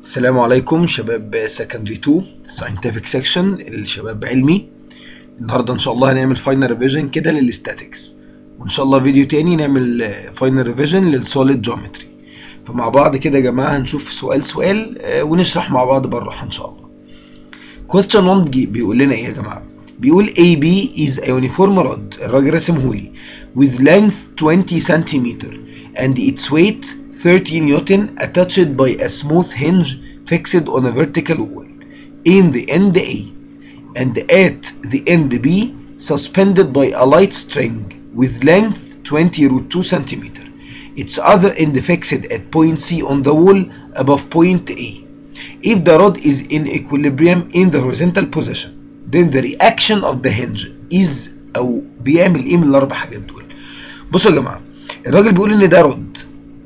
السلام عليكم شباب سكندري 2 ساينتفك سيكشن الشباب علمي النهارده ان شاء الله هنعمل فاينل ريفيجن كده للستاتكس وان شاء الله فيديو تاني نعمل فاينل ريفيجن للسوليد جيومتري فمع بعض كده يا جماعه هنشوف سؤال سؤال ونشرح مع بعض بالراحه ان شاء الله question 1 بيقول لنا ايه يا جماعه بيقول AB is a uniform rod الراجل رسمهولي with length 20 cm and its weight 30 newton attached by a smooth hinge fixed on a vertical wall in the end A and at the end B suspended by a light string with length 20 root 2 cm. Its other end fixed at point C on the wall above point A. If the rod is in equilibrium in the horizontal position then the reaction of the hinge is أو بيعمل إيه من الأربع حاجات دول؟ بصوا يا جماعة الراجل بيقول إن ده رد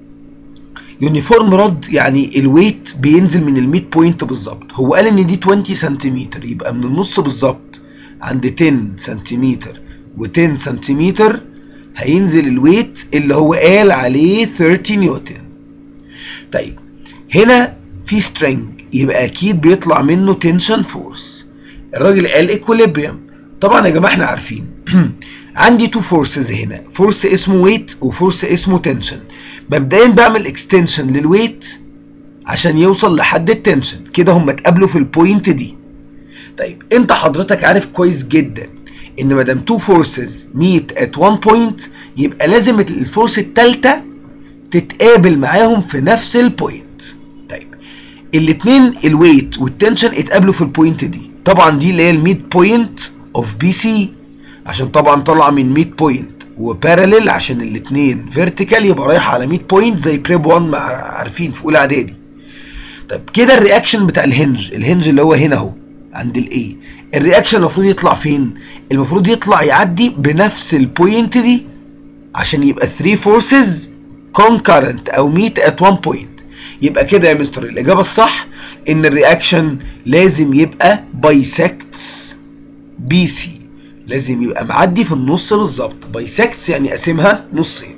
يونيفورم رد يعني الويت بينزل من الميد بوينت بالظبط هو قال ان دي 20 سنتيمتر يبقى من النص بالظبط عند 10 سنتيمتر و10 سنتيمتر هينزل الويت اللي هو قال عليه 30 نيوتن طيب هنا في سترينج يبقى اكيد بيطلع منه تنشن فورس الراجل قال ايكوليبريم طبعا يا جماعه احنا عارفين عندي تو فورسز هنا فورس اسمه ويت وفورس اسمه تنشن مبدئيا بعمل اكستنشن للويت عشان يوصل لحد التنشن كده هم اتقابلوا في البوينت دي طيب انت حضرتك عارف كويس جدا ان ما دام تو فورسز ميت ات وان بوينت يبقى لازم الفورس الثالثه تتقابل معاهم في نفس البوينت طيب الاثنين الويت والتنشن اتقابلوا في البوينت دي طبعا دي اللي هي الميد بوينت اوف بي سي عشان طبعا طالعه من ميد بوينت وباراليل عشان الاثنين فيرتيكال يبقى رايح على 100 بوينت زي بريب 1 مع عارفين في اولى اعدادي طيب كده الرياكشن بتاع الهنج الهنج اللي هو هنا اهو عند الاي الرياكشن المفروض يطلع فين المفروض يطلع يعدي بنفس البوينت دي عشان يبقى 3 فورسز كونكرنت او ميت ات 1 بوينت يبقى كده يا مستر الاجابه الصح ان الرياكشن لازم يبقى بايسكتس بي سي لازم يبقى معدي في النص بالظبط بايسكتس يعني قاسمها نصين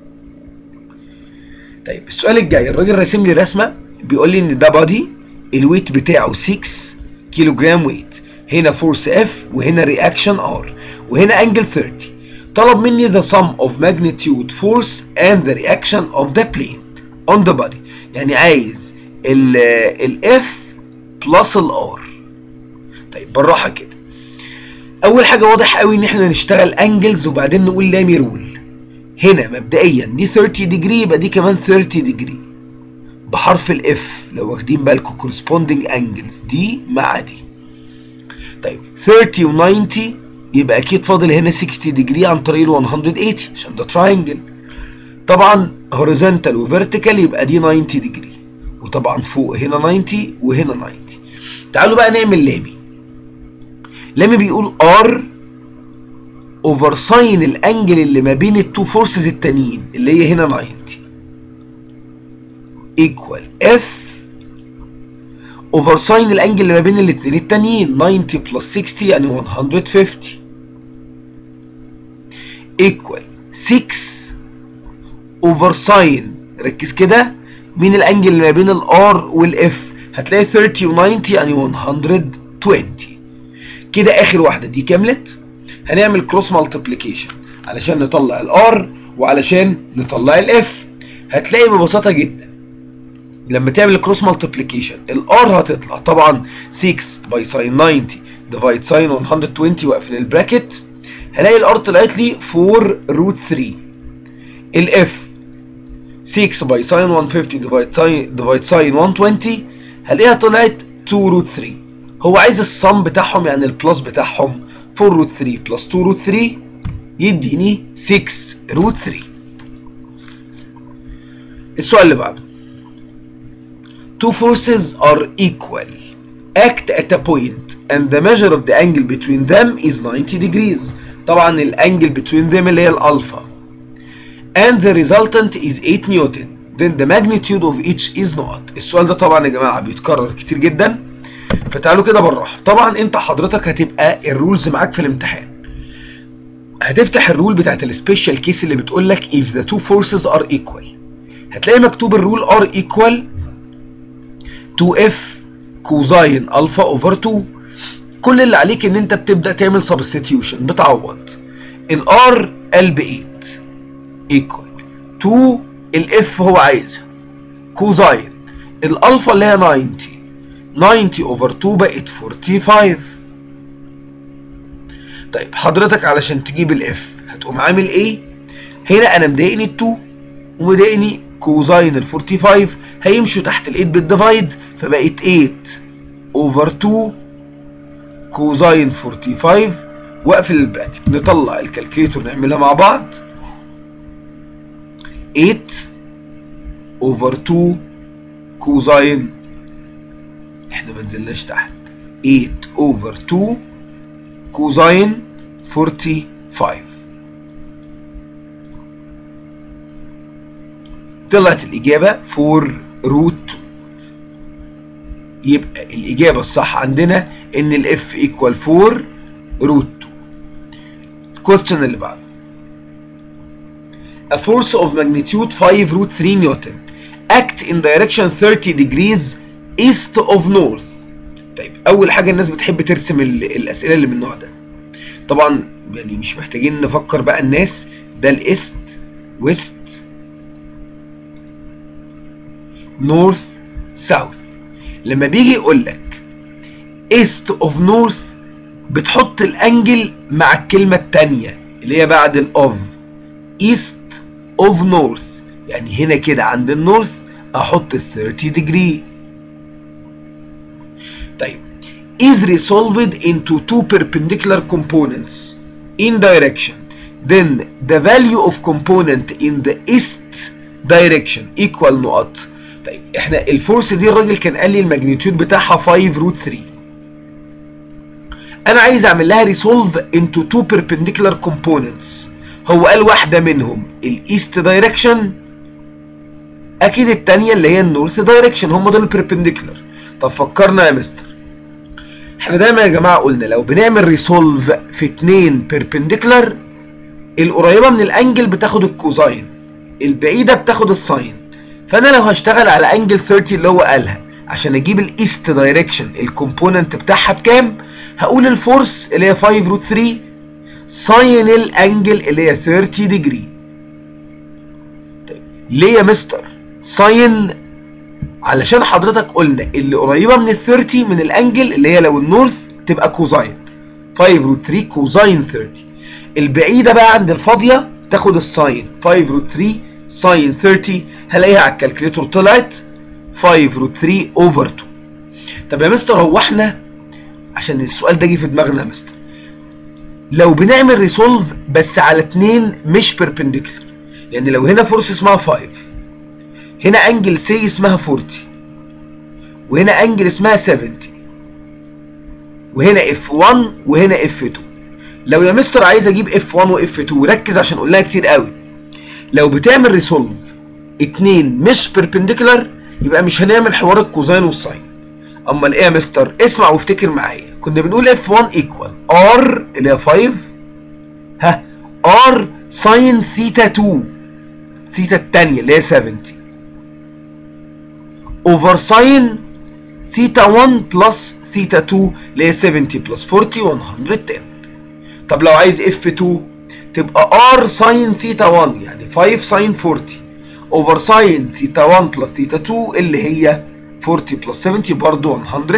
طيب السؤال الجاي الراجل راسم لي رسمه بيقول لي ان ده بادي الويت بتاعه 6 كيلو جرام ويت هنا فورس اف وهنا رياكشن ار وهنا انجل 30 طلب مني the sum of magnitude force and the reaction of the plane on the body يعني عايز الاف بلس الار طيب بالراحه كده اول حاجه واضح قوي ان احنا نشتغل انجلز وبعدين نقول لامي رول هنا مبدئيا دي 30 ديجري يبقى دي كمان 30 ديجري بحرف الاف لو واخدين بالكم كورسبوندنج انجلز دي مع دي طيب 30 و90 يبقى اكيد فاضل هنا 60 ديجري عن طريق ال 180 عشان ده تراينجل طبعا هوريزونتال وفيرتيكال يبقى دي 90 ديجري وطبعا فوق هنا 90 وهنا 90 تعالوا بقى نعمل لامي لما بيقول ار اوفر ساين الانجل اللي ما بين التو فورسز التانيين اللي هي هنا 90 ايكوال اف اوفر ساين الانجل اللي ما بين الاثنين التانيين 90 بلس 60 يعني 150 ايكوال 6 اوفر ساين ركز كده مين الانجل اللي ما بين الار والاف هتلاقي 30 و90 يعني 120 كده اخر واحده دي كملت هنعمل كروس مالتيبليكيشن علشان نطلع الار وعلشان نطلع الاف هتلاقي ببساطه جدا لما تعمل كروس مالتيبليكيشن الار هتطلع طبعا 6 باي ساين 90 ديفايد ساين 120 واقفل البراكت هلاقي الار طلعت لي 4 روت 3 الاف 6 باي ساين 150 ديفايد ساين ديفايد ساين 120 هلاقيها طلعت 2 روت 3 هو عايز الصم بتاعهم يعني البلس بتاعهم 4 روت 3 بلس 2 روت 3 يديني 6 روت 3 السؤال اللي بعده two forces are equal act at a point and the measure of the angle between them is 90 degrees طبعا الانجل between them اللي هي الالفا and the resultant is 8 newton then the magnitude of each is not السؤال ده طبعا يا جماعه بيتكرر كتير جدا فتعالوا كده بالراحه طبعا انت حضرتك هتبقى الرولز معاك في الامتحان هتفتح الرول بتاعت السبيشال كيس اللي بتقول لك if the two forces are equal هتلاقي مكتوب الرول are equal 2 اف كوزاين الفا اوفر 2 كل اللي عليك ان انت بتبدا تعمل سبستيتيوشن بتعوض الار قلب 8 ايكوال 2 الاف هو عايزها كوزاين الالفا اللي هي 90 90 اوفر 2 بقت 45 طيب حضرتك علشان تجيب الاف هتقوم عامل ايه هنا انا مضايقني ال2 ومضايقني كوزاين ال 45 هيمشوا تحت ال 8 بالديفايد فبقت 8 اوفر 2 كوزاين 45 واقفل البراكت نطلع الكالكليتور نعملها مع بعض 8 اوفر 2 كوزاين احنا ما نزلناش تحت 8 اوفر 2 كوزاين 45 طلعت الإجابة 4 روت 2 يبقى الإجابة الصح عندنا إن الإف إيكوال 4 روت 2 الكويستشن اللي بعده A force of magnitude 5 root 3 Newton act in direction 30 degrees east of north طيب أول حاجة الناس بتحب ترسم الأسئلة اللي من النوع ده طبعا يعني مش محتاجين نفكر بقى الناس ده الإيست ويست نورث ساوث لما بيجي يقول لك ايست اوف نورث بتحط الانجل مع الكلمه الثانيه اللي هي بعد الاوف ايست اوف نورث يعني هنا كده عند النورث احط ال 30 degree طيب is resolved into two perpendicular components in direction then the value of component in the east direction equal نقط طيب احنا الفورس دي الراجل كان قال لي الماجنتيود بتاعها 5 روت 3 انا عايز اعمل لها ريسولف انتو تو بيربنديكولار كومبوننتس هو قال واحده منهم الايست دايركشن اكيد الثانيه اللي هي النورث دايركشن هم دول البيربنديكولار طب فكرنا يا مستر احنا دايما يا جماعه قلنا لو بنعمل ريسولف في اتنين بيربنديكولار القريبه من الانجل بتاخد الكوزاين البعيده بتاخد الساين فانا لو هشتغل على انجل 30 اللي هو قالها عشان اجيب الايست دايركشن الكومبوننت بتاعها بكام هقول الفورس اللي هي 5 روت 3 ساين الانجل اللي هي 30 ديجري طيب ليه يا مستر ساين علشان حضرتك قلنا اللي قريبه من ال 30 من الانجل اللي هي لو النورث تبقى كوزاين 5 روت 3 كوزاين 30 البعيده بقى عند الفاضيه تاخد الساين 5 روت 3 ساين 30 هلاقيها على الكالكليتور طلعت 5 روت 3 اوفر 2 طب يا مستر هو احنا عشان السؤال ده جه في دماغنا يا مستر لو بنعمل ريسولف بس على اتنين مش بيربنديكولار يعني لو هنا فورس اسمها 5 هنا انجل سي اسمها 40 وهنا انجل اسمها 70 وهنا اف 1 وهنا اف 2 لو يا مستر عايز اجيب اف 1 واف 2 ركز عشان قلناها كتير قوي لو بتعمل ريسولف اتنين مش بيربنديكولار يبقى مش هنعمل حوار الكوزاين والساين امال ايه يا مستر اسمع وافتكر معايا كنا بنقول اف 1 ايكوال ار اللي هي 5 ها ار ساين ثيتا 2 ثيتا الثانيه اللي هي 70 اوفر ساين ثيتا 1 بلس ثيتا 2 اللي هي 70 بلس 40 110 طب لو عايز اف 2 تبقى ار ساين ثيتا 1 يعني 5 ساين 40 اوفر ساين ثيتا 1 بلس ثيتا 2 اللي هي 40 بلس 70 برضه 110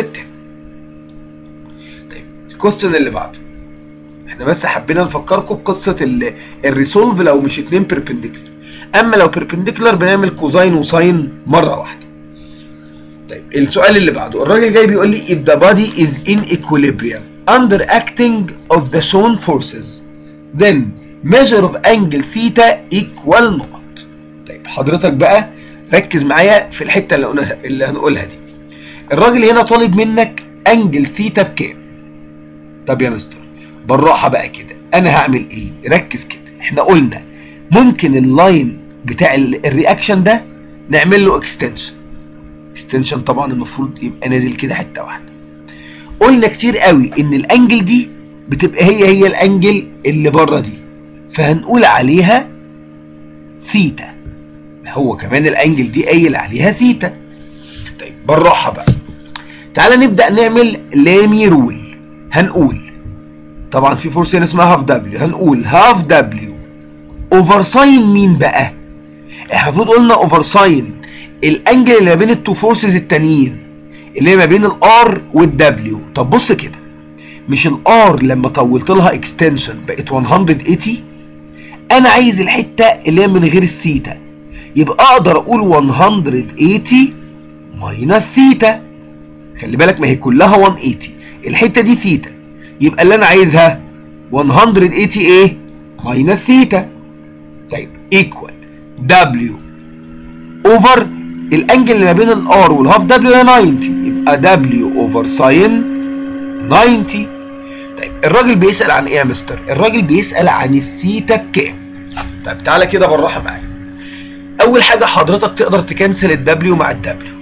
طيب الكويستشن اللي بعده احنا بس حبينا نفكركم بقصه الريسولف لو مش اتنين بيربنديكولار اما لو بيربنديكولار بنعمل كوزاين وساين مره واحده طيب السؤال اللي بعده الراجل جاي بيقول لي if the body is in equilibrium under acting of the shown forces then measure of angle theta equal نقط طيب حضرتك بقى ركز معايا في الحته اللي قلناها اللي هنقولها دي الراجل هنا طالب منك انجل ثيتا بكام طب يا مستر بالراحه بقى كده انا هعمل ايه ركز كده احنا قلنا ممكن اللاين بتاع الرياكشن ده نعمل له اكستنشن اكستنشن طبعا المفروض يبقى نازل كده حته واحده قلنا كتير قوي ان الانجل دي بتبقى هي هي الانجل اللي بره دي فهنقول عليها ثيتا هو كمان الانجل دي قايل عليها ثيتا طيب بالراحه بقى تعالى نبدا نعمل لامي رول هنقول طبعا في فورس هنا اسمها هاف دبليو هنقول هاف دبليو اوفر ساين مين بقى احنا المفروض قلنا اوفر ساين الانجل اللي ما بين التو فورسز التانيين اللي هي ما بين الار والدبليو طب بص كده مش الار لما طولت لها اكستنشن بقت 180 انا عايز الحته اللي هي من غير الثيتا يبقى اقدر اقول 180 ماينس ثيتا خلي بالك ما هي كلها 180 الحته دي ثيتا يبقى اللي انا عايزها 180 ايه ماينس ثيتا طيب ايكوال دبليو اوفر الانجل اللي ما بين الار والهاف دبليو هي 90 يبقى دبليو اوفر ساين 90 طيب الراجل بيسال عن ايه يا مستر الراجل بيسال عن الثيتا بكام طيب تعالى كده بالراحه معايا اول حاجه حضرتك تقدر تكنسل الدبليو مع الدبليو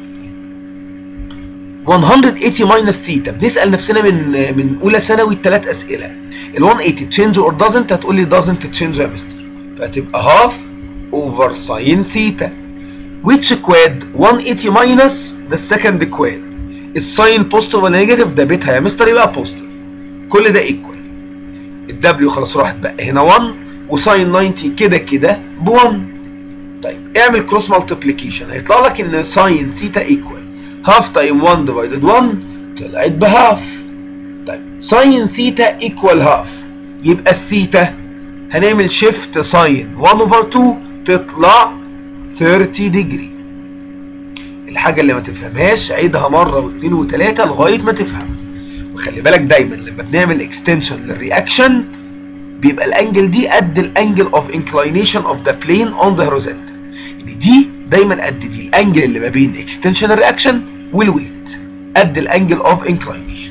180 ماينس ثيتا بنسال نفسنا من من اولى ثانوي ثلاث اسئله ال 180 تشينج اور doesn't هتقول لي doesn't تشينج يا مستر فهتبقى هاف اوفر ساين ثيتا which quad 180 minus the second quad الساين بوزيتيف ولا نيجاتيف ده بيتها يا مستر يبقى بوزيتيف كل ده ايكوال الدبليو خلاص راحت بقى هنا 1 وساين 90 كده كده ب 1 طيب اعمل كروس مالتيبليكيشن هيطلع لك ان ساين ثيتا ايكوال هاف تايم 1 ديفايدد 1 طلعت بهاف طيب ساين ثيتا ايكوال هاف يبقى الثيتا هنعمل شيفت ساين 1 اوفر 2 تطلع 30 ديجري الحاجة اللي ما تفهمهاش عيدها مرة واثنين وثلاثة لغاية ما تفهم وخلي بالك دايما لما بنعمل اكستنشن للرياكشن بيبقى الانجل دي قد الانجل اوف انكلينيشن اوف ذا بلين اون ذا هوريزونتال يعني دي دايما قد دي الانجل اللي ما بين اكستنشن الرياكشن والويت قد الانجل اوف انكلينيشن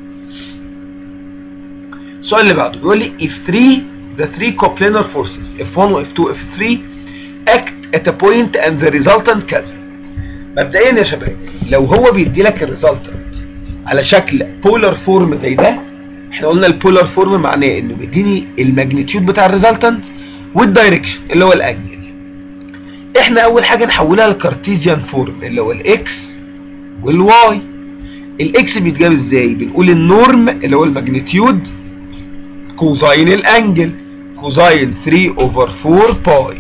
السؤال اللي بعده بيقول لي if 3 the three coplanar forces F1 و F2 و F3 act at a point and the resultant كذا مبدئيا يا شباب لو هو بيدي لك الريزلتنت على شكل بولار فورم زي ده احنا قلنا البولار فورم معناه انه بيديني الماجنتيود بتاع الريزلتنت والدايركشن اللي هو الانجل احنا اول حاجه نحولها لكارتيزيان فورم اللي هو الاكس والواي الاكس بيتجاب ازاي بنقول النورم اللي هو الماجنتيود كوزاين الانجل كوزاين 3 اوفر 4 باي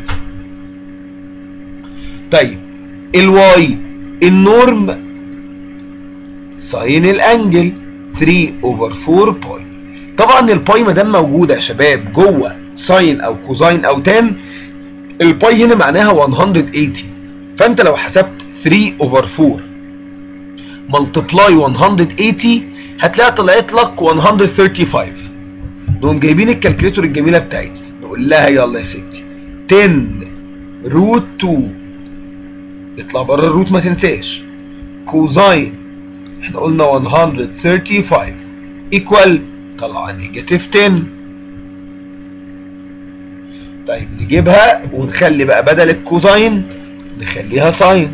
طيب الواي النورم ساين الانجل 3 اوفر 4 باي طبعا الباي ما دام موجوده يا شباب جوه ساين او كوزاين او تان الباي هنا معناها 180 فانت لو حسبت 3 اوفر 4 ملتبلاي 180 هتلاقيها طلعت لك 135 نقوم جايبين الكالكوليتور الجميله بتاعتنا نقول لها يلا يا ستي 10 روت 2 يطلع بره الروت ما تنساش كوزاين احنا قلنا 135 ايكوال طلع نيجاتيف 10 طيب نجيبها ونخلي بقى بدل الكوزاين نخليها ساين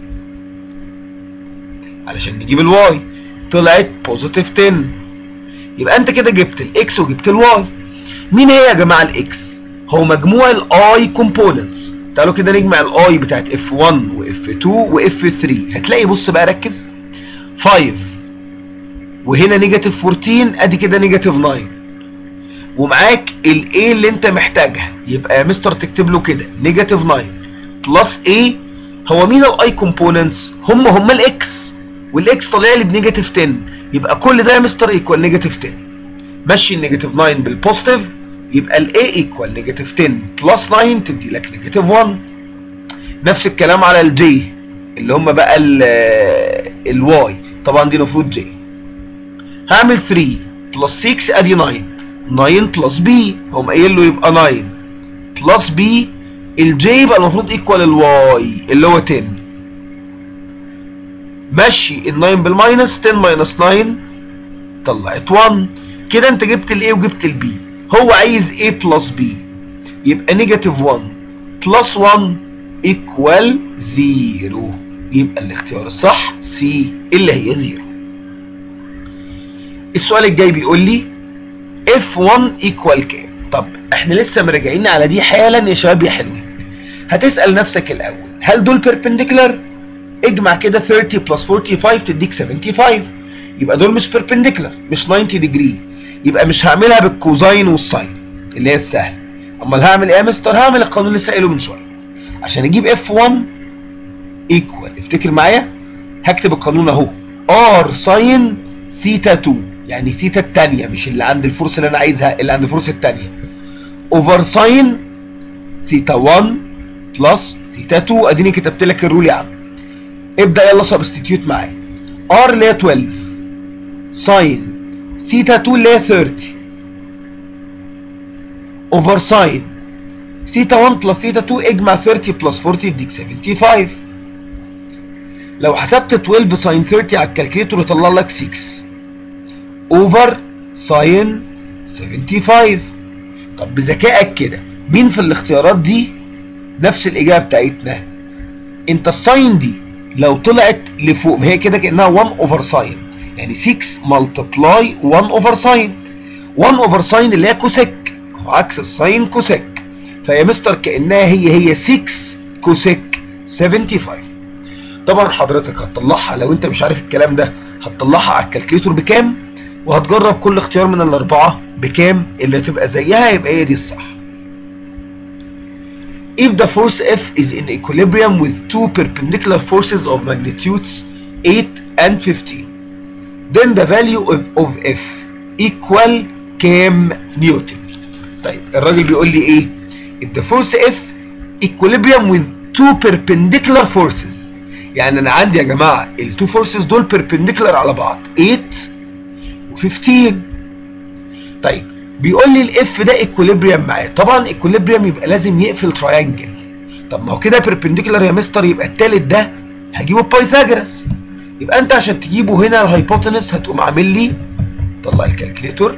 علشان نجيب الواي طلعت بوزيتيف 10 يبقى انت كده جبت الاكس وجبت الواي مين هي يا جماعه الاكس هو مجموع الاي كومبوننتس تعالوا كده نجمع الاي بتاعت F1 و F2 و F3 هتلاقي بص بقى ركز 5 وهنا نيجاتيف 14 ادي كده نيجاتيف 9 ومعاك الاي اللي انت محتاجها يبقى يا مستر تكتب له كده نيجاتيف 9 بلس اي هو مين الاي كومبوننتس هم هم الاكس والاكس طالع لي بنيجاتيف 10 يبقى كل ده يا مستر ايكوال نيجاتيف 10 مشي النيجاتيف 9 بالبوزيتيف يبقى ال A ايكوال نيجاتيف 10 بلس 9 تدي لك نيجاتيف 1 نفس الكلام على ال J اللي هم بقى ال ال Y طبعا دي المفروض J هعمل 3 بلس 6 ادي 9 9 بلس B هم قايل له يبقى 9 بلس B ال J يبقى المفروض ايكوال ال Y اللي هو 10 مشي ال 9 بالماينس 10 ماينس 9 طلعت 1 كده انت جبت ال A وجبت ال B هو عايز A بلس B يبقى نيجاتيف 1 بلس 1 ايكوال 0 يبقى الاختيار الصح C اللي هي 0 السؤال الجاي بيقول لي F1 ايكوال كام طب احنا لسه مراجعين على دي حالا يا شباب يا حلوين هتسأل نفسك الأول هل دول بيربنديكولار اجمع كده 30 بلس 45 تديك 75 يبقى دول مش بيربنديكولار مش 90 ديجري يبقى مش هعملها بالكوزاين والساين اللي هي السهله امال هعمل ايه يا مستر هعمل القانون اللي لسه قايله من شويه عشان اجيب اف 1 ايكوال افتكر معايا هكتب القانون اهو ار ساين ثيتا 2 يعني ثيتا الثانيه مش اللي عند الفورس اللي انا عايزها اللي عند الفورس الثانيه اوفر ساين ثيتا 1 بلس ثيتا 2 اديني كتبت لك الرول يا عم ابدا يلا سبستيتيوت معايا ار اللي هي 12 ساين ثيتا 2 اللي هي 30 اوفر ساين ثيتا 1 بلس ثيتا 2 اجمع 30 بلس 40 يديك 75 لو حسبت 12 ساين 30 على الكالكليتور يطلع لك 6 اوفر ساين 75 طب بذكائك كده مين في الاختيارات دي نفس الاجابه بتاعتنا انت الساين دي لو طلعت لفوق ما هي كده كانها 1 اوفر ساين يعني 6 ملتبلاي 1 اوفر ساين 1 اوفر ساين اللي هي كوسيك عكس الساين كوسيك فهي مستر كانها هي هي 6 كوسيك 75 طبعا حضرتك هتطلعها لو انت مش عارف الكلام ده هتطلعها على الكالكليتور بكام وهتجرب كل اختيار من الاربعه بكام اللي هتبقى زيها يبقى هي دي الصح If the force F is in equilibrium with two perpendicular forces of magnitudes 8 and 15 then the value of, of F equal كام نيوتن طيب الراجل بيقول لي ايه if the force F equilibrium with two perpendicular forces يعني انا عندي يا جماعه التو فورسز دول perpendicular على بعض 8 و15 طيب بيقول لي الاف ده ايكوليبريم معاه طبعا ايكوليبريم يبقى لازم يقفل تراينجل طب ما هو كده بيربنديكولار يا مستر يبقى التالت ده هجيبه بايثاجورس يبقى انت عشان تجيبه هنا الهايبوتنس هتقوم عامل لي طلع الكالكليتور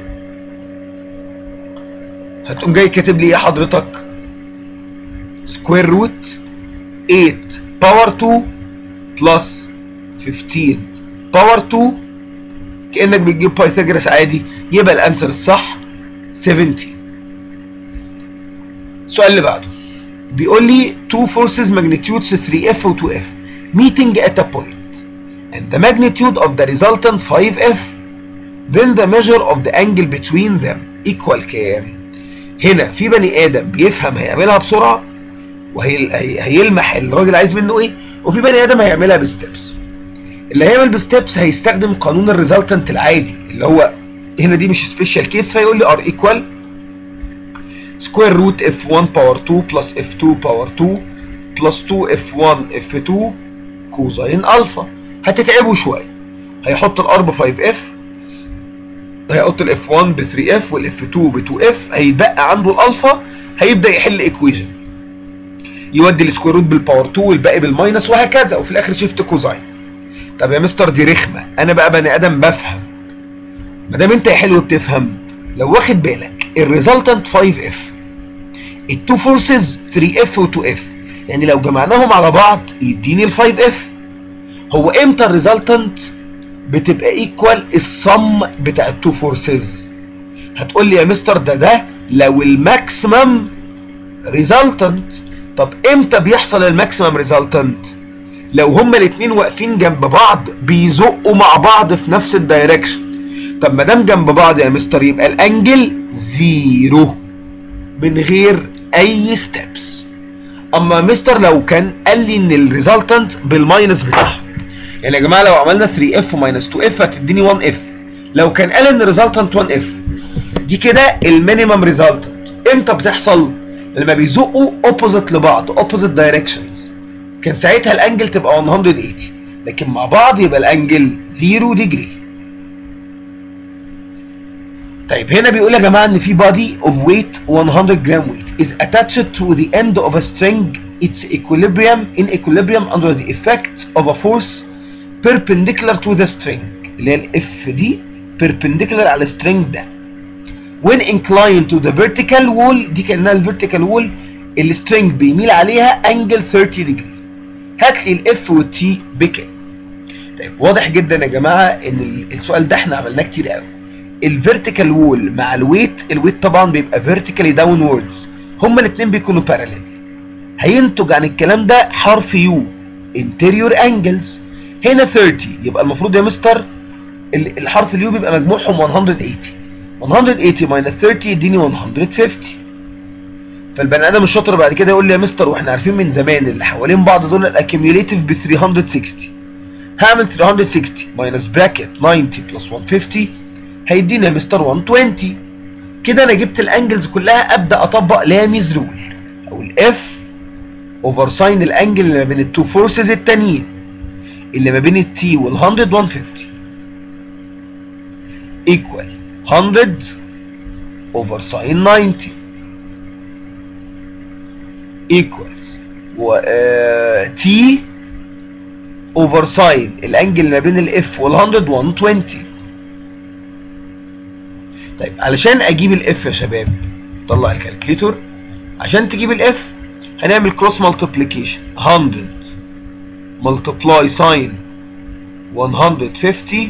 هتقوم جاي كاتب لي ايه حضرتك سكوير روت 8 باور 2 بلس 15 باور 2 كانك بتجيب بايثاجورس عادي يبقى الانسر الصح 70 السؤال اللي بعده بيقول لي two forces magnitudes 3f و 2f meeting at a point and the magnitude of the resultant 5f then the measure of the angle between them equal كام هنا في بني ادم بيفهم هيعملها بسرعه وهيلمح الراجل عايز منه ايه وفي بني ادم هيعملها بستبس اللي هيعمل بستبس هيستخدم قانون الريزلتنت العادي اللي هو هنا دي مش سبيشال كيس فيقول لي ار ايكوال سكوير روت اف 1 باور 2 بلس اف 2 باور 2 بلس 2 اف 1 اف 2 كوزين الفا هتتعبوا شويه هيحط الار ب 5 اف هيحط الاف 1 ب 3 اف والاف 2 ب 2 اف هيتبقى عنده الالفا هيبدا يحل ايكويجن يودي السكوير روت بالباور 2 والباقي بالماينس وهكذا وفي الاخر شيفت كوزاين طب يا مستر دي رخمه انا بقى بني ادم بفهم ما دام انت يا حلو بتفهم لو واخد بالك الريزلتنت 5 اف التو فورسز 3 اف و 2 اف يعني لو جمعناهم على بعض يديني ال 5 اف هو امتى الريزلتنت بتبقى ايكوال الصم بتاع التو فورسز هتقول لي يا مستر ده ده لو الماكسيمم ريزلتنت طب امتى بيحصل الماكسيمم ريزلتنت لو هما الاثنين واقفين جنب بعض بيزقوا مع بعض في نفس الدايركشن طب ما دام جنب بعض يا مستر يبقى الانجل زيرو من غير اي ستيبس اما مستر لو كان قال لي ان الريزلتنت بالماينس بتاعهم يعني يا جماعه لو عملنا 3 اف ماينس 2 اف هتديني 1 اف لو كان قال ان الريزلتنت 1 اف دي كده المينيمم ريزلتنت امتى بتحصل لما بيزقوا اوبوزيت لبعض اوبوزيت دايركشنز كان ساعتها الانجل تبقى 180 لكن مع بعض يبقى الانجل 0 ديجري طيب هنا بيقول يا جماعه ان في body of weight 100 جرام weight is attached to the end of a string its equilibrium in equilibrium under the effect of a force perpendicular to the string اللي هي الاف دي perpendicular على string ده when inclined to the vertical wall دي كانها الفيرتيكال وول السترينج بيميل عليها انجل 30 ديجري هات لي الاف والتي بكام طيب واضح جدا يا جماعه ان السؤال ده احنا عملناه كتير قوي الفيرتيكال وول مع الويت الويت طبعا بيبقى فيرتيكالي داون ووردز هما الاثنين بيكونوا باراليل هينتج عن الكلام ده حرف يو interior angles هنا 30 يبقى المفروض يا مستر ال- الحرف اليو بيبقى مجموعهم 180 180 minus 30 يديني 150 فالبني ادم الشاطر بعد كده يقول لي يا مستر واحنا عارفين من زمان اللي حوالين بعض دول الاكيميوليتيف ب 360 هعمل 360 minus bracket 90 plus 150 هيدينا يا مستر 120 كده انا جبت الانجلز كلها ابدا اطبق لاميز رول او الاف اوفر ساين الانجل اللي ما بين التو فورسز التانيين اللي ما بين التي وال 100 150 equal 100 over sin 90 equals و آه t over sin الانجل اللي ما بين الاف وال 100 120 طيب علشان اجيب الاف يا شباب طلع الكالكليتور عشان تجيب الاف هنعمل كروس مالتيبليكيشن 100 multiply sin 150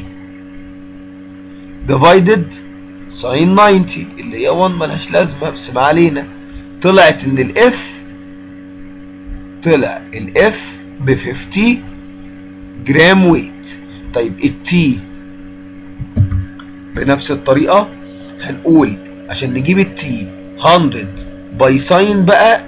divided sin 90 اللي هي 1 ملهاش لازمه بس ما علينا طلعت ان الاف طلع الاف ب 50 جرام ويت طيب التي بنفس الطريقه هنقول عشان نجيب التي 100 باي ساين بقى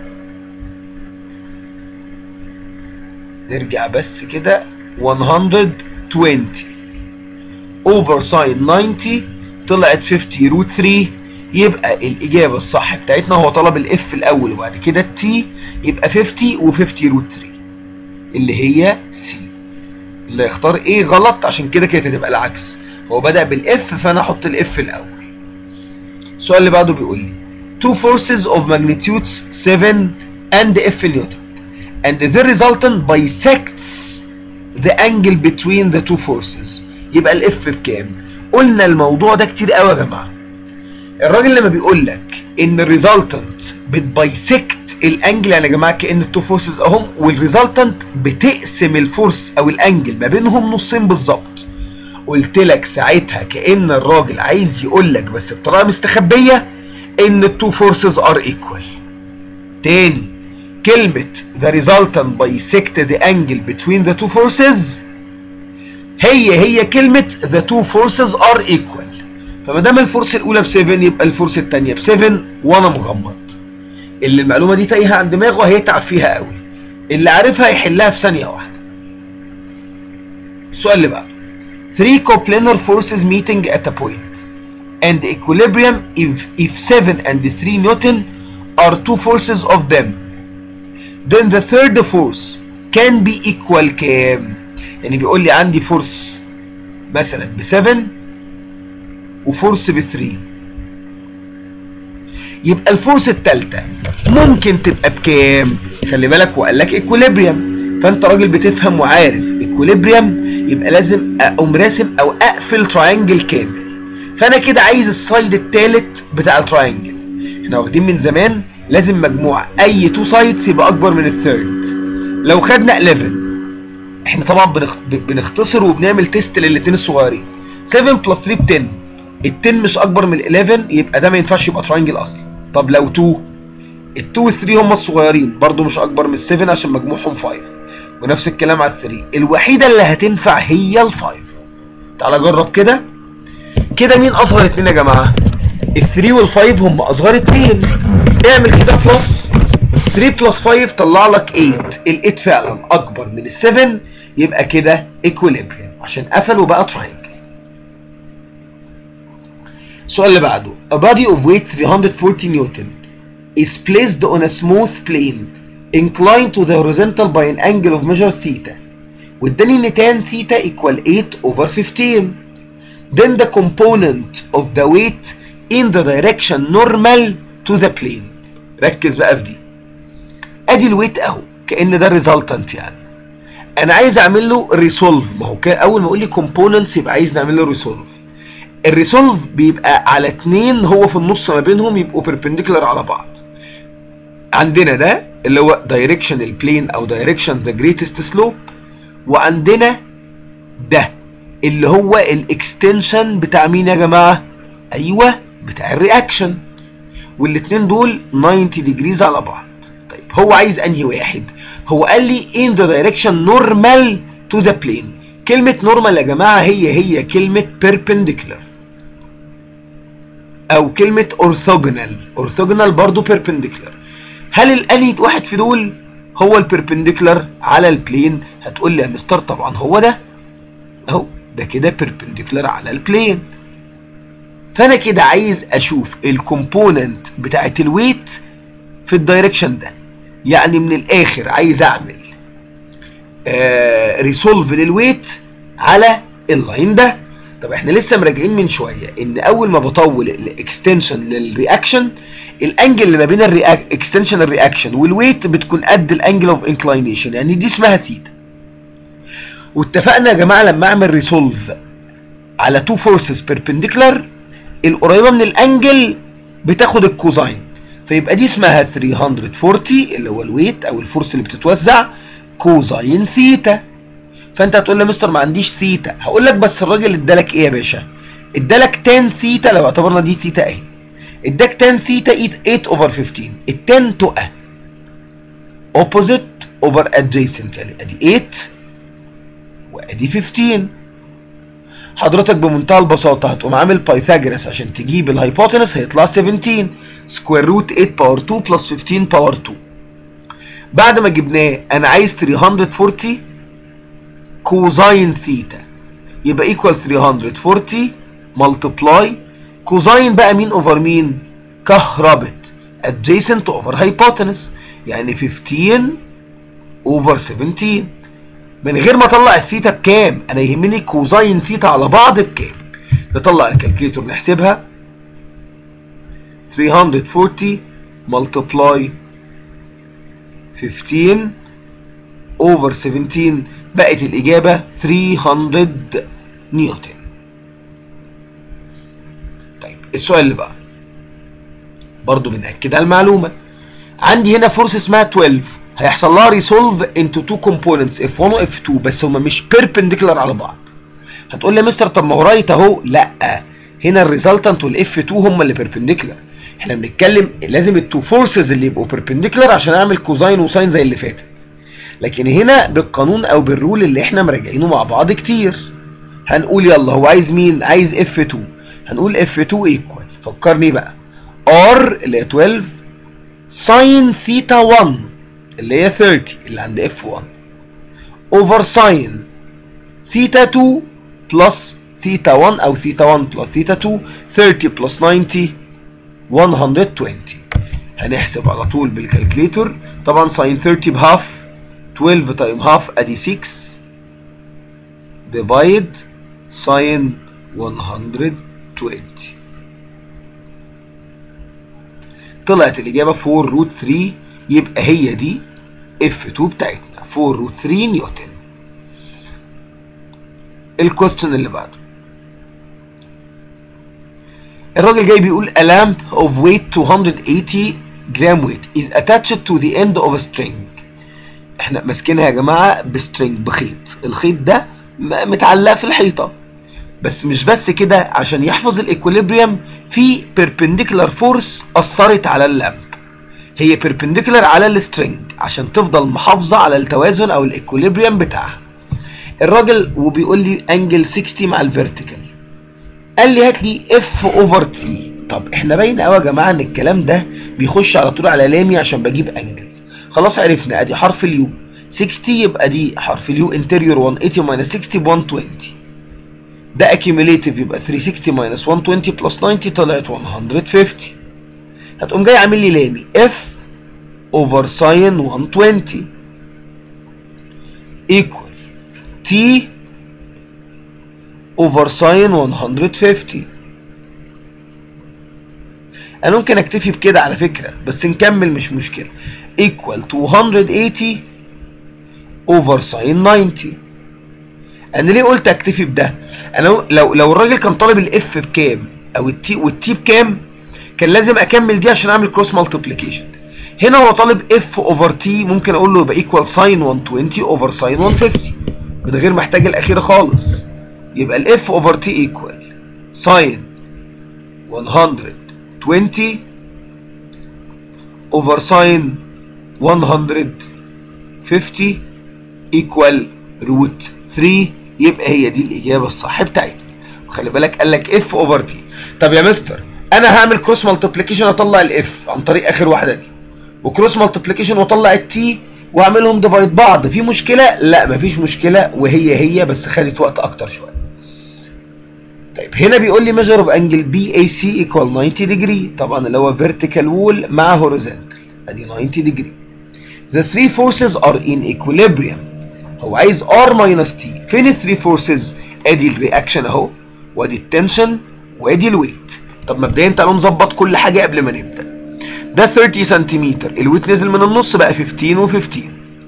نرجع بس كده 120 اوفر ساين 90 طلعت 50 روت 3 يبقى الاجابه الصح بتاعتنا هو طلب الاف الاول وبعد كده التي يبقى 50 و50 روت 3 اللي هي سي اللي يختار ايه غلط عشان كده كانت هتبقى العكس هو بدأ بالاف فانا احط الاف الاول السؤال اللي بعده بيقول لي two forces of magnitudes 7 and F Newton and the resultant bisects the angle between the two forces يبقى الاف بكام قلنا الموضوع ده كتير قوي يا جماعه الراجل لما بيقول لك ان الريزلتنت بتبايسكت الانجل يعني يا جماعه كان التو فورسز اهم والريزلتنت بتقسم الفورس او الانجل ما بينهم نصين بالظبط قلت لك ساعتها كان الراجل عايز يقول لك بس بطريقه مستخبيه ان التو فورسز ار ايكوال تاني كلمه the resultant bisect the angle between the two forces هي هي كلمه the two forces are equal فما دام الفورس الاولى ب 7 يبقى الفورس الثانيه ب 7 وانا مغمض اللي المعلومه دي تايهه عن دماغه هيتعب فيها قوي اللي عارفها يحلها في ثانيه واحده السؤال اللي بعده 3 coplanar forces meeting at a point and equilibrium if if 7 and 3 newton are two forces of them then the third force can be equal كام يعني بيقول لي عندي فورس مثلا ب 7 وفورس ب 3 يبقى الفورس الثالثه ممكن تبقى بكام خلي بالك وقال لك ايكوليبريم فانت راجل بتفهم وعارف ايكوليبريم يبقى لازم اقوم راسم او اقفل تراينجل كامل فانا كده عايز السايد الثالث بتاع التراينجل احنا واخدين من زمان لازم مجموع اي تو سايدز يبقى اكبر من الثيرد لو خدنا 11 احنا طبعا بنخ... بنختصر وبنعمل تيست للاثنين الصغيرين 7 بلس 3 ب 10 ال 10 مش اكبر من ال 11 يبقى ده ما ينفعش يبقى تراينجل اصلا طب لو 2 ال 2 وال 3 هم الصغيرين برضو مش اكبر من ال 7 عشان مجموعهم 5 ونفس الكلام على ال 3 الوحيده اللي هتنفع هي ال 5 تعالى جرب كده كده مين اصغر اتنين يا جماعه ال 3 وال 5 هم اصغر اتنين اعمل كده بلس 3 بلس 5 طلع لك 8 ال 8 فعلا اكبر من ال 7 يبقى كده ايكوليبريم عشان قفل وبقى تراينجل السؤال اللي بعده a body of weight 340 نيوتن is placed on a smooth plane inclined to the horizontal by an angle of measure theta واداني ان tan theta equal 8 over 15 then the component of the weight in the direction normal to the plane ركز بقى في دي ادي الويت اهو كان ده الريزلتنت يعني انا عايز اعمل له ريسولف ما هو كان اول ما اقول لي كومبوننتس يبقى عايز نعمل له ريسولف الريسولف بيبقى على اتنين هو في النص ما بينهم يبقوا بيربنديكولار على بعض عندنا ده اللي هو دايركشن البلين او دايركشن ذا جريتست سلوب وعندنا ده اللي هو الاكستنشن بتاع مين يا جماعه ايوه بتاع الرياكشن والاتنين دول 90 ديجريز على بعض طيب هو عايز انهي واحد هو قال لي in the direction normal to the plane كلمة normal يا جماعة هي هي كلمة perpendicular أو كلمة orthogonal orthogonal برضو perpendicular هل الأنهي واحد في دول هو البربنديكولار على البلين هتقول لي يا مستر طبعا هو ده اهو ده كده perpendicular على البلين فانا كده عايز اشوف الكومبوننت بتاعت الويت في الدايركشن ده يعني من الاخر عايز اعمل آه ريسولف للويت على اللاين ده طب احنا لسه مراجعين من شويه ان اول ما بطول الاكستنشن للرياكشن الانجل اللي ما بين الاكستنشن الرياكشن والويت بتكون قد الانجل اوف انكلاينيشن يعني دي اسمها ثيتا واتفقنا يا جماعه لما اعمل ريسولف على تو فورسز بيربنديكولار القريبه من الانجل بتاخد الكوزاين فيبقى دي اسمها 340 اللي هو الويت او الفورس اللي بتتوزع كوزاين ثيتا فانت هتقول لي مستر ما عنديش ثيتا هقول لك بس الراجل ادالك ايه يا باشا ادالك 10 ثيتا لو اعتبرنا دي ثيتا اهي اداك 10 ثيتا 8 اوفر 15 ال 10 تقى اوبوزيت اوفر ادجيسنت يعني ادي 8 وادي 15 حضرتك بمنتهى البساطه هتقوم عامل بايثاجورس عشان تجيب الهايبوتنس هيطلع 17 سكوير روت 8 باور 2 بلس 15 باور 2 بعد ما جبناه انا عايز 340 كوزاين ثيتا يبقى ايكوال 340 ملتبلاي كوزاين بقى مين اوفر مين كهربت adjacent اوفر hypotenuse يعني 15 اوفر 17 من غير ما اطلع الثيتا بكام انا يهمني كوزاين ثيتا على بعض بكام نطلع الكالكليتور نحسبها 340 multiply 15 over 17 بقت الإجابة 300 نيوتن طيب السؤال اللي بقى برضو بنأكد على المعلومة عندي هنا فورس اسمها 12 هيحصل لها ريسولف انتو تو كومبوننتس F1 و F2 بس هما مش بيربنديكولار على بعض هتقول لي يا مستر طب ما هو رايت اهو لا هنا الريزلتنت والاف 2 هما اللي بيربنديكولار احنا بنتكلم لازم التو فورسز اللي يبقوا بيربنديكولار عشان اعمل كوزاين وساين زي اللي فاتت لكن هنا بالقانون او بالرول اللي احنا مراجعينه مع بعض كتير هنقول يلا هو عايز مين عايز اف 2 هنقول اف 2 ايكوال فكرني بقى ار اللي هي 12 ساين ثيتا 1 اللي هي 30 اللي عند اف 1 اوفر ساين ثيتا 2 بلس ثيتا 1 او ثيتا 1 بلس ثيتا 2 30 بلس 90 120 هنحسب على طول بالكالكليتور طبعا ساين 30 بهاف 12 تايم هاف ادي 6 ديفايد ساين 120 طلعت الإجابة 4 روت 3 يبقى هي دي F2 بتاعتنا 4 روت 3 نيوتن الكويستشن اللي بعده الراجل جاي بيقول a lamp of weight 280 جرام weight is attached to the end of a string احنا ماسكينها يا جماعة بسترينج بخيط الخيط ده متعلق في الحيطة بس مش بس كده عشان يحفظ الايكوليبريم في perpendicular force أثرت على اللامب هي perpendicular على السترينج عشان تفضل محافظة على التوازن أو الايكوليبريم بتاعها الراجل وبيقول لي انجل 60 مع الفيرتيكال قال لي هات لي اف اوفر تي طب احنا باين قوي يا جماعه ان الكلام ده بيخش على طول على لامي عشان بجيب انجلز خلاص عرفنا ادي حرف اليو 60 يبقى دي حرف اليو انتيريور 180 ماينس 60 ب 120 ده اكيوميليتيف يبقى 360 ماينس 120 بلس 90 طلعت 150 هتقوم جاي عامل لي لامي اف اوفر ساين 120 ايكوال تي اوفر ساين 150 انا ممكن اكتفي بكده على فكرة بس نكمل مش مشكلة equal 280 اوفر ساين 90 انا ليه قلت اكتفي بده انا لو لو الراجل كان طالب الاف بكام او التي والتي بكام كان لازم اكمل دي عشان اعمل كروس مالتيبليكيشن هنا هو طالب اف اوفر تي ممكن اقول له يبقى ايكوال ساين 120 اوفر ساين 150 من غير ما احتاج الاخيره خالص يبقى الاف اوفر تي ايكوال ساين 120 اوفر ساين 150 50 ايكوال روت 3 يبقى هي دي الاجابه الصح بتاعتنا وخلي بالك قال لك اف اوفر تي طب يا مستر انا هعمل كروس مالتيبليكيشن اطلع الاف عن طريق اخر واحده دي وكروس مالتيبليكيشن واطلع التي واعملهم ديفايد بعض في مشكله لا مفيش مشكله وهي هي بس خدت وقت اكتر شويه طيب هنا بيقول لي measure of angle BAC equal 90 degree طبعا اللي هو vertical wall مع horizontal ادي 90 degree the three forces are in equilibrium هو عايز R minus T فين ال three forces ادي الرياكشن اهو وادي التنشن وادي الويت طب مبدئيا تعالوا نظبط كل حاجه قبل ما نبدا ده 30 سنتيمتر الويت نزل من النص بقى 15 و15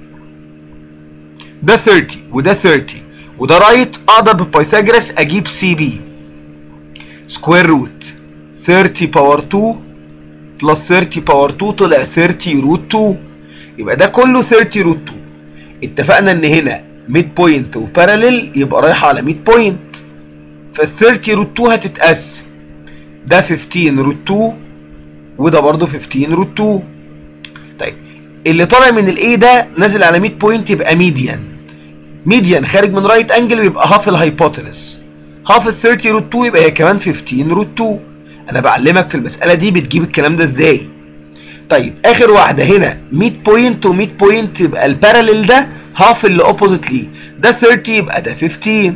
ده 30 وده 30 وده رايت اقدر ببايثاجورس اجيب سي بي سكوير روت 30 باور 2 بلس 30 باور 2 طلع 30 روت 2 يبقى ده كله 30 روت 2 اتفقنا ان هنا ميد بوينت وباراليل يبقى رايحه على ميد بوينت فال 30 روت 2 هتتقسم ده 15 روت 2 وده برضه 15 روت 2 طيب اللي طالع من الاي ده نازل على ميد بوينت يبقى ميديان ميديان خارج من رايت انجل ويبقى هاف الهايبوتنس هاف ال 30 روت 2 يبقى هي كمان 15 روت 2 انا بعلمك في المساله دي بتجيب الكلام ده ازاي طيب اخر واحده هنا ميد بوينت وميد بوينت يبقى الباراليل ده هاف اللي اوبوزيت ليه ده 30 يبقى ده 15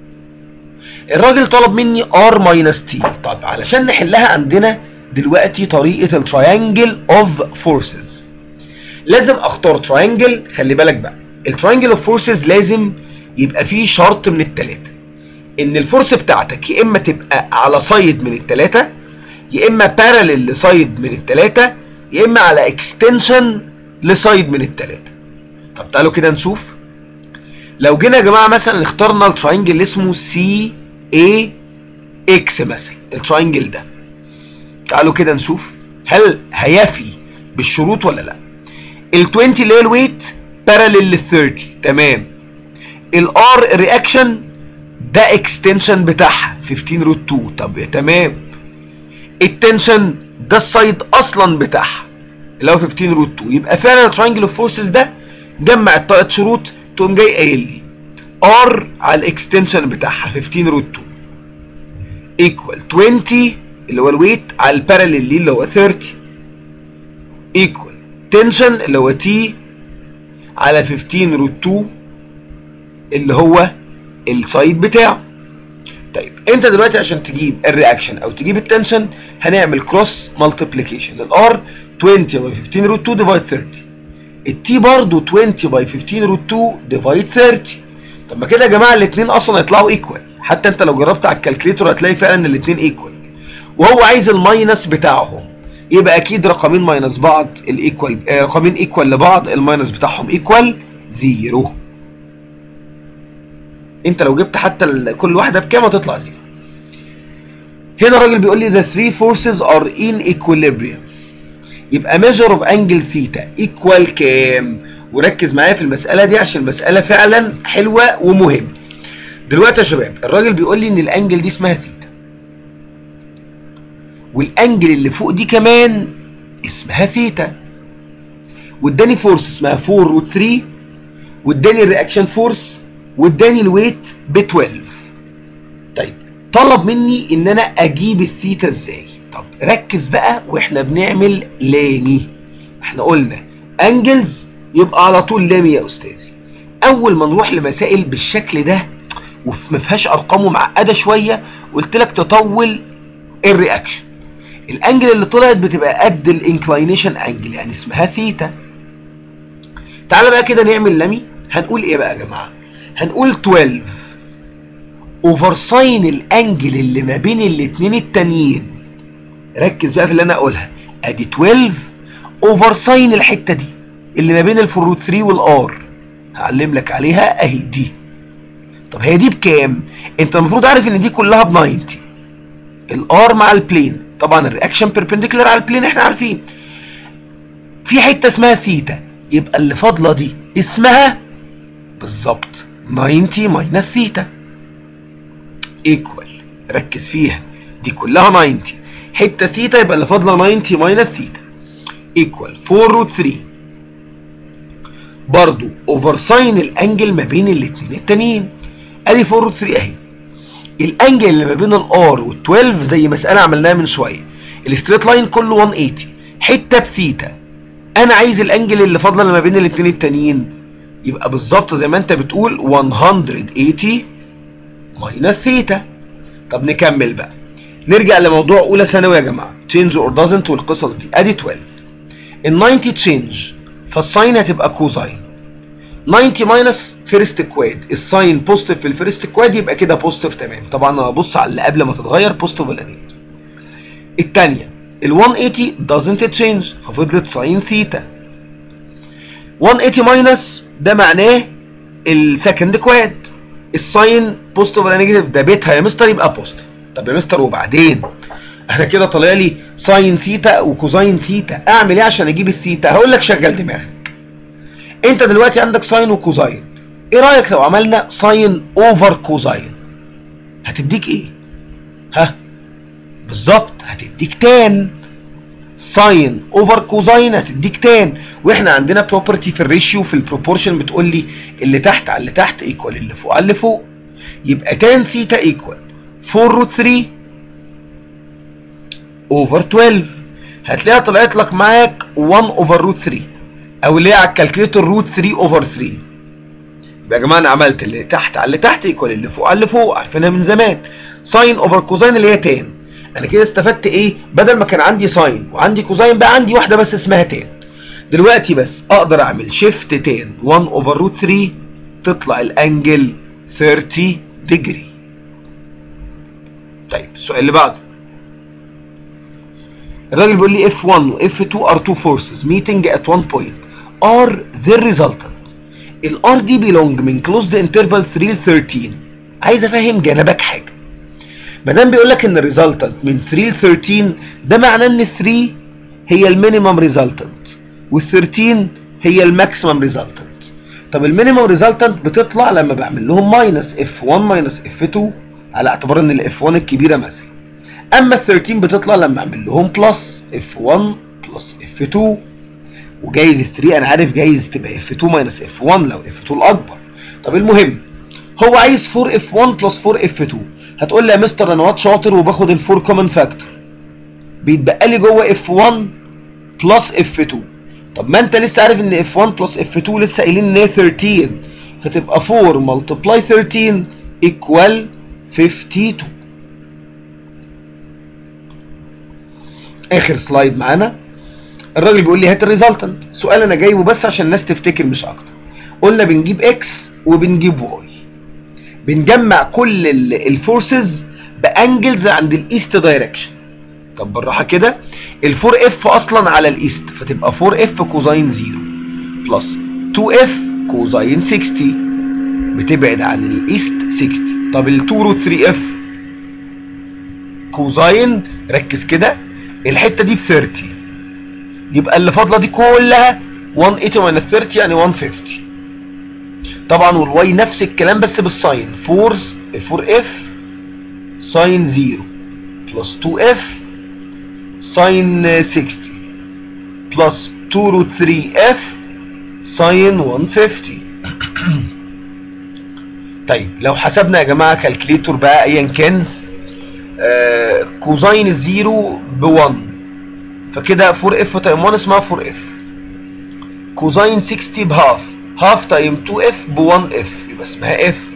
الراجل طلب مني ار ماينس تي طب علشان نحلها عندنا دلوقتي طريقه التراينجل اوف فورسز لازم اختار تراينجل خلي بالك بقى التراينجل اوف فورسز لازم يبقى فيه شرط من الثلاثه ان الفورس بتاعتك يا اما تبقى على سايد من الثلاثه يا اما باراليل لسايد من الثلاثه يا اما على اكستنشن لسايد من الثلاثه طب تعالوا كده نشوف لو جينا يا جماعه مثلا اخترنا التراينجل اللي اسمه سي اي اكس مثلا التراينجل ده تعالوا كده نشوف هل هيفي بالشروط ولا لا ال 20 اللي هي الويت باراليل لل 30 تمام الار رياكشن ده اكستنشن بتاعها 15 روت 2 طب تمام التنشن ده السايد اصلا بتاعها اللي هو 15 روت 2 يبقى فعلا التراينجل اوف فورسز ده جمع الثلاث شروط تقوم جاي قايل لي ار على الاكستنشن بتاعها 15 روت 2 ايكوال 20 اللي هو الويت على الباراليل ليه اللي هو 30 ايكوال تنشن اللي هو تي على 15 روت 2 اللي هو السايد بتاعه طيب انت دلوقتي عشان تجيب الرياكشن او تجيب التنشن هنعمل كروس مالتيبليكيشن الار 20 باي 15 روت 2 ديفايد 30 التي برضه 20 باي 15 روت 2 ديفايد 30 طب ما كده يا جماعه الاثنين اصلا هيطلعوا ايكوال حتى انت لو جربت على الكالكليتور هتلاقي فعلا الاثنين ايكوال وهو عايز الماينس بتاعهم يبقى اكيد رقمين ماينس بعض الايكوال آه رقمين ايكوال لبعض الماينس بتاعهم ايكوال زيرو انت لو جبت حتى كل واحده بكام هتطلع زيرو هنا الراجل بيقول لي the three forces are in equilibrium يبقى measure of angle theta equal كام وركز معايا في المساله دي عشان المساله فعلا حلوه ومهمه دلوقتي يا شباب الراجل بيقول لي ان الانجل دي اسمها ثيتا والانجل اللي فوق دي كمان اسمها ثيتا واداني فورس اسمها 4 روت 3 واداني الرياكشن فورس واداني الويت ب 12 طيب طلب مني ان انا اجيب الثيتا ازاي طب ركز بقى واحنا بنعمل لامي احنا قلنا انجلز يبقى على طول لامي يا استاذي اول ما نروح لمسائل بالشكل ده وما فيهاش ارقام معقده شويه قلت لك تطول الرياكشن الانجل اللي طلعت بتبقى قد الانكلاينيشن انجل يعني اسمها ثيتا تعالى بقى كده نعمل لامي هنقول ايه بقى يا جماعه هنقول 12 اوفر ساين الانجل اللي ما بين الاتنين التانيين ركز بقى في اللي انا اقولها ادي 12 اوفر ساين الحته دي اللي ما بين الفروت 3 والار هعلم لك عليها اهي دي طب هي دي بكام انت المفروض عارف ان دي كلها ب 90 الار مع البلين طبعا الرياكشن بيربنديكولار على البلين احنا عارفين في حته اسمها ثيتا يبقى اللي فاضله دي اسمها بالظبط 90 ماينس ثيتا ايكوال ركز فيها دي كلها 90 حته ثيتا يبقى اللي فاضله 90 ماينس ثيتا ايكوال 4 روت 3 برضو اوفر ساين الانجل ما بين الاثنين التانيين ادي 4 روت 3 اهي الانجل اللي ما بين الار وال12 زي مساله عملناها من شويه الستريت لاين كله 180 حته بثيتا انا عايز الانجل اللي فاضله اللي ما بين الاثنين التانيين يبقى بالظبط زي ما انت بتقول 180 ماينس ثيتا طب نكمل بقى نرجع لموضوع اولى ثانوي يا جماعه تشينج اور دازنت والقصص دي ادي 12 ال 90 تشينج فالساين هتبقى كوزاين 90 ماينس فيرست كواد الساين بوزيتيف في الفيرست كواد يبقى كده بوزيتيف تمام طبعا انا ببص على اللي قبل ما تتغير بوزيتيف ولا نيجاتيف الثانيه ال 180 doesn't change ففضلت ساين ثيتا 180 ماينس ده معناه السكند كواد الساين بوزيتيف ولا نيجاتيف ده بيتها يا مستر يبقى بوزيتيف طب يا مستر وبعدين انا كده طالع لي ساين ثيتا وكوزاين ثيتا اعمل ايه عشان اجيب الثيتا هقول لك شغل دماغك انت دلوقتي عندك ساين وكوزاين ايه رايك لو عملنا ساين اوفر كوزاين هتديك ايه ها بالظبط هتديك تان ساين اوفر كوزاين هتديك تان واحنا عندنا بروبرتي في الريشيو في البروبورشن بتقول لي اللي تحت على اللي تحت ايكوال اللي فوق على اللي فوق يبقى تان ثيتا ايكوال 4 روت 3 اوفر 12 هتلاقيها طلعت لك معاك 1 اوفر روت 3 او اللي هي على الكالكليتور روت 3 اوفر 3 يبقى يا جماعه انا عملت اللي تحت على اللي تحت ايكوال اللي فوق على اللي فوق عارفينها من زمان ساين اوفر كوزاين اللي هي تان انا كده استفدت ايه بدل ما كان عندي ساين وعندي كوزاين بقى عندي واحده بس اسمها تان دلوقتي بس اقدر اعمل شيفت تان 1 اوفر روت 3 تطلع الانجل 30 ديجري طيب السؤال اللي بعده الراجل بيقول لي F1 و F2 are two forces meeting at one point are their resultant ال R دي belong من closed interval 3 ل 13 عايز افهم جنبك حاجه ما دام بيقول لك ان الريزلتنت من 3 ل 13 ده معناه ان 3 هي المينيمم ريزلتنت وال 13 هي الماكسيمم ريزلتنت طب المينيمم ريزلتنت بتطلع لما بعمل لهم ماينس F1 ماينس F2 على اعتبار ان ال F1 الكبيره مثلا اما ال 13 بتطلع لما اعمل لهم بلس F1 بلس F2 وجايز ال 3 انا عارف جايز تبقى F2 ماينس F1 لو F2 الاكبر طب المهم هو عايز 4 F1 بلس 4 F2 هتقول لي يا مستر انا واد شاطر وباخد ال 4 كومن فاكتور بيتبقى لي جوه F1 بلس F2 طب ما انت لسه عارف ان F1 بلس F2 لسه قايلين ان هي 13 فتبقى 4 ملتبلاي 13 ايكوال 52 اخر سلايد معانا الراجل بيقول لي هات الريزلتنت سؤال انا جايبه بس عشان الناس تفتكر مش اكتر قلنا بنجيب اكس وبنجيب واي بنجمع كل الفورسز بانجلز عند الايست دايركشن طب بالراحه كده ال4 اف اصلا على الايست فتبقى 4 اف كوزاين 0 بلس 2 اف كوزاين 60 بتبعد عن الايست 60 طب ال2 روت 3 اف كوزاين ركز كده الحته دي ب 30 يبقى اللي فاضله دي كلها 180 ماينس 30 يعني 150 طبعا والواي نفس الكلام بس بالساين 4 4 اف ساين 0 بلس 2 اف ساين 60 بلس 2 روت 3 اف ساين 150 طيب لو حسبنا يا جماعه كالكليتور بقى ايا كان آه كوزاين الزيرو ب 1 فكده 4 اف تايم 1 اسمها 4 اف كوزاين 60 بهاف هاف تايم 2 اف ب 1 اف يبقى اسمها اف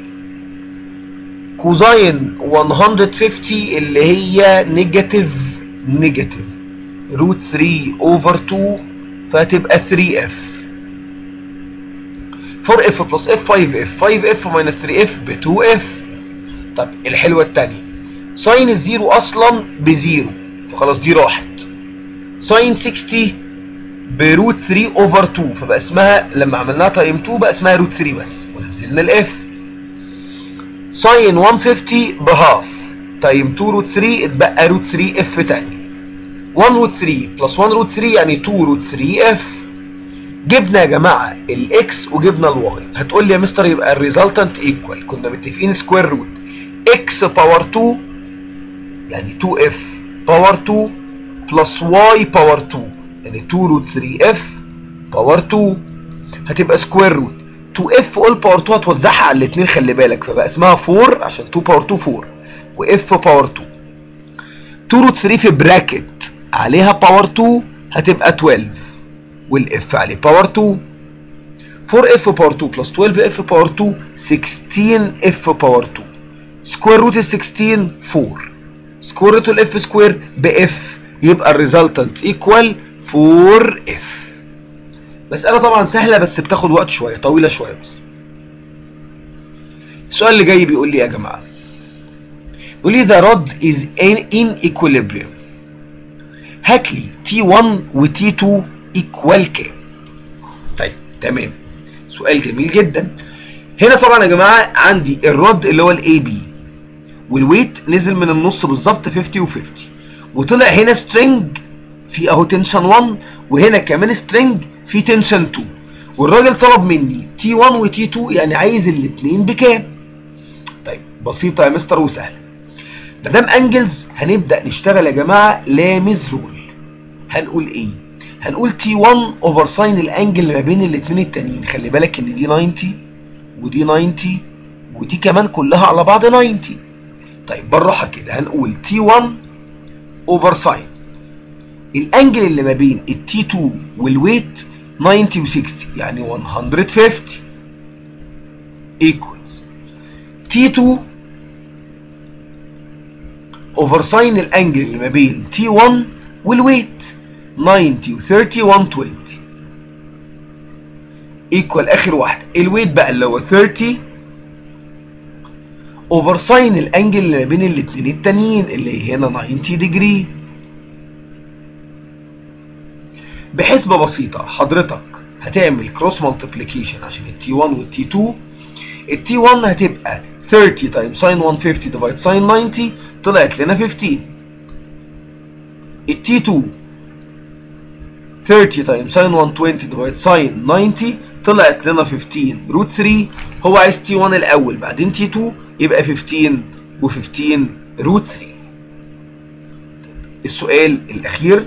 كوزاين 150 اللي هي نيجاتيف نيجاتيف روت 3 اوفر 2 فهتبقى 3 اف 4 اف بلس اف 5 اف 5 اف ماينس 3 اف ب 2 اف طب الحلوه الثانيه ساين الزيرو اصلا بزيرو فخلاص دي راحت ساين 60 بروت 3 اوفر 2 فبقى اسمها لما عملناها تايم 2 بقى اسمها روت 3 بس ونزلنا الاف ساين 150 بهاف تايم 2 روت 3 اتبقى روت 3 اف تاني 1 روت 3 بلس 1 روت 3 يعني 2 روت 3 اف جبنا يا جماعه الاكس وجبنا الواي هتقول لي يا مستر يبقى الريزلتنت ايكوال كنا متفقين سكوير روت اكس باور 2 يعني 2 اف باور 2 بلس واي باور 2 يعني 2 روت 3 اف باور 2 هتبقى سكوير روت 2 اف اول باور 2 هتوزعها على الاثنين خلي بالك فبقى اسمها 4 عشان 2 باور 2 4 واف باور 2 2 روت 3 في براكت عليها باور 2 هتبقى 12 والاف عليه باور 2 4 اف باور 2 بلس 12 اف باور 2 16 اف باور 2 سكوير روت ال 16 4 سكوير روت الاف سكوير باف يبقى الريزلتنت ايكوال 4 اف مسألة طبعا سهلة بس بتاخد وقت شوية طويلة شوية بس السؤال اللي جاي بيقول لي يا جماعة بيقول لي the rod is in, in equilibrium هات لي T1 و T2 equal كام طيب تمام سؤال جميل جدا هنا طبعا يا جماعة عندي الرد اللي هو الاي بي والويت نزل من النص بالظبط 50 و50 وطلع هنا سترينج في اهو تنشن 1 وهنا كمان سترينج في تنشن 2 والراجل طلب مني تي 1 وتي 2 يعني عايز الاثنين بكام طيب بسيطه يا مستر وسهله ما دام انجلز هنبدا نشتغل يا جماعه لامز رول هنقول ايه هنقول تي 1 اوفر ساين الانجل اللي ما بين الاثنين التانيين خلي بالك ان دي 90 ودي 90 ودي كمان كلها على بعض 90 طيب بالراحه كده هنقول تي 1 اوفر ساين الانجل اللي ما بين التي 2 والويت 90 و60 يعني 150 equals تي 2 اوفر ساين الانجل اللي ما بين تي 1 والويت 90 و30 120 ايكوال اخر واحده الويت بقى اللي هو 30 اوفر ساين الانجل اللي ما بين الاثنين التانيين اللي هنا 90 ديجري بحسبه بسيطه حضرتك هتعمل كروس مالتيبليكيشن عشان التي 1 والتي 2 التي 1 هتبقى 30 تايم ساين 150 ديفايد ساين 90 طلعت لنا 15 التي 2 30 تايم ساين 120 ديفايد ساين 90 طلعت لنا 15 روت 3 هو عايز تي 1 الاول بعدين تي 2 يبقى 15 و15 روت 3 السؤال الاخير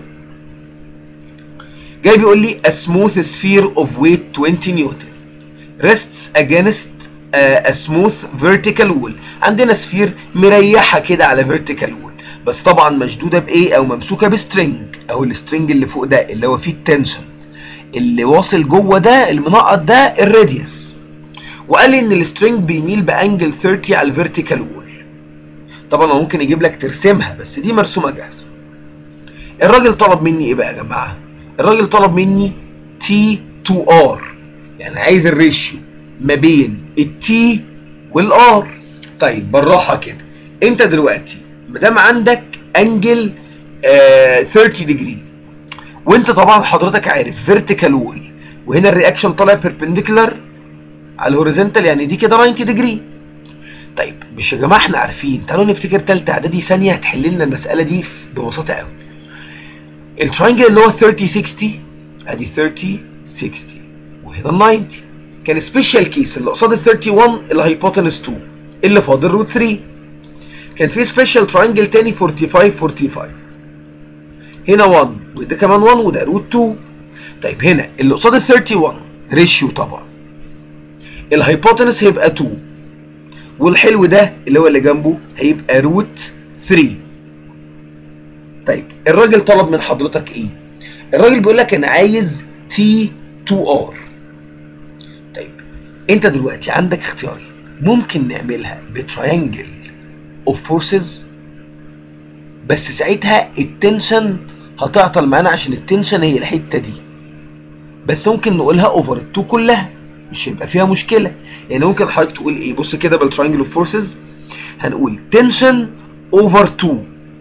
جاي بيقول لي a smooth sphere of weight 20 نيوتن rests against a smooth vertical wall عندنا سفير مريحة كده على vertical wall بس طبعا مشدودة بايه او ممسوكة بسترنج او السترنج اللي فوق ده اللي هو فيه التنشن اللي واصل جوه ده المنقط ده الراديوس وقال لي ان السترنج بيميل بانجل 30 على الفيرتيكال وول طبعا هو ممكن يجيب لك ترسمها بس دي مرسومه جاهزه الراجل طلب مني ايه بقى يا جماعه الراجل طلب مني تي تو ار يعني عايز الريشيو ما بين التي والار طيب بالراحه كده انت دلوقتي ما دام عندك انجل آه 30 ديجري وانت طبعا حضرتك عارف فيرتيكال وول وهنا الرياكشن طالع بيربنديكولار على الهوريزونتال يعني دي كده 90 ديجري طيب مش يا جماعه احنا عارفين تعالوا نفتكر ثالثه اعدادي ثانيه هتحل لنا المساله دي ببساطه قوي التراينجل اللي هو 30 60 ادي 30 60 وهنا 90 كان سبيشال كيس اللي قصاد ال 31 الهايبوتنس 2 اللي فاضل روت 3 كان في سبيشال تراينجل تاني 45 45 هنا 1 وده كمان 1 وده روت 2 طيب هنا اللي قصاد ال 31 ريشيو طبعا الهايبوتنس هيبقى 2 والحلو ده اللي هو اللي جنبه هيبقى روت 3 طيب الراجل طلب من حضرتك ايه الراجل بيقول لك انا عايز تي 2 ار طيب انت دلوقتي عندك اختيارين ممكن نعملها بتراينجل اوف فورسز بس ساعتها التنشن هتعطل معانا عشان التنشن هي الحته دي بس ممكن نقولها اوفر التو كلها مش هيبقى فيها مشكله يعني ممكن حضرتك تقول ايه بص كده بالتراينجل اوف فورسز هنقول تنشن اوفر 2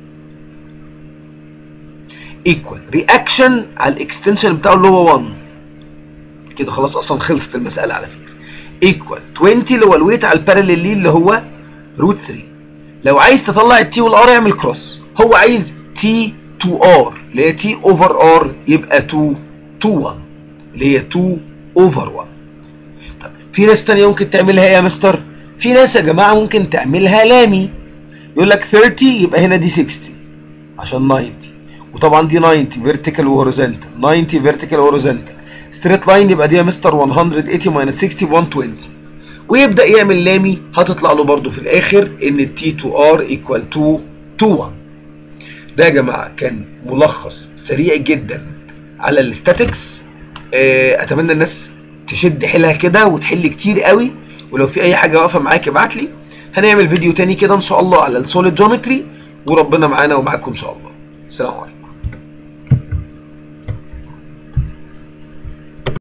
ايكوال رياكشن على الاكستنشن بتاعه اللي هو 1 كده خلاص اصلا خلصت المساله على فكره ايكوال 20 اللي هو الويت على الباراليل ليه اللي هو روت 3 لو عايز تطلع التي والار اعمل كروس هو عايز تي 2 ار اللي هي تي اوفر ار يبقى 2 2 1 اللي هي 2 اوفر 1 طب في ناس تانية ممكن تعملها ايه يا مستر في ناس يا جماعه ممكن تعملها لامي يقول لك 30 يبقى هنا دي 60 عشان 90 وطبعا دي 90 فيرتيكال وهوريزونتال 90 فيرتيكال وهوريزونتال ستريت لاين يبقى دي يا مستر 180 ماينس 60 120 ويبدا يعمل لامي هتطلع له برده في الاخر ان التي تو ار ايكوال تو 2 1 ده يا جماعه كان ملخص سريع جدا على الاستاتكس اتمنى الناس تشد حيلها كده وتحل كتير قوي ولو في اي حاجه واقفه معاك ابعت لي هنعمل فيديو تاني كده ان شاء الله على السوليد جيومتري وربنا معانا ومعاكم ان شاء الله السلام عليكم